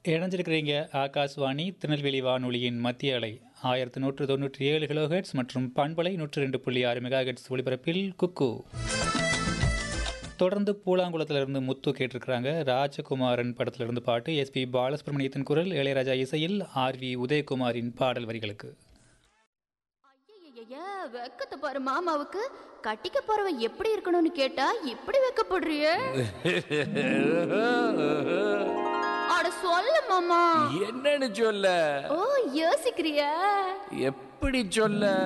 இணைஞ்சிருக்கிறீங்க ஆகாஷ்வாணி திருநெல்வேலி வானொலியின் மத்திய அலை ஆயிரத்தி நூற்று தொண்ணூற்றி ஏழு கிலோஹெட்ஸ் மற்றும் பண்பலை நூற்று ரெண்டு புள்ளி ஆறு மெகாஹெட்ஸ் ஒளிபரப்பில் குக்கு தொடர்ந்து பூலாங்குளத்திலிருந்து முத்து கேட்டிருக்கிறாங்க ராஜகுமாரன் படத்திலிருந்து பாட்டு எஸ்பி பாலசுப்ரமணியத்தின் குரல் இளையராஜா இசையில் ஆர் வி உதயகுமாரின் பாடல் வரிகளுக்கு ஐயையைய, வெக்கத்தை பாரு மாமாவுக்கு கட்டிக்க போறவன் எப்படி இருக்கணும்னு கேட்டா இப்படி வெக்கப்படுறியே அட சொல்ல மாமா என்னன்னு சொல்ல ஓ யோசிக்கிறியா எப்படி சொல்ல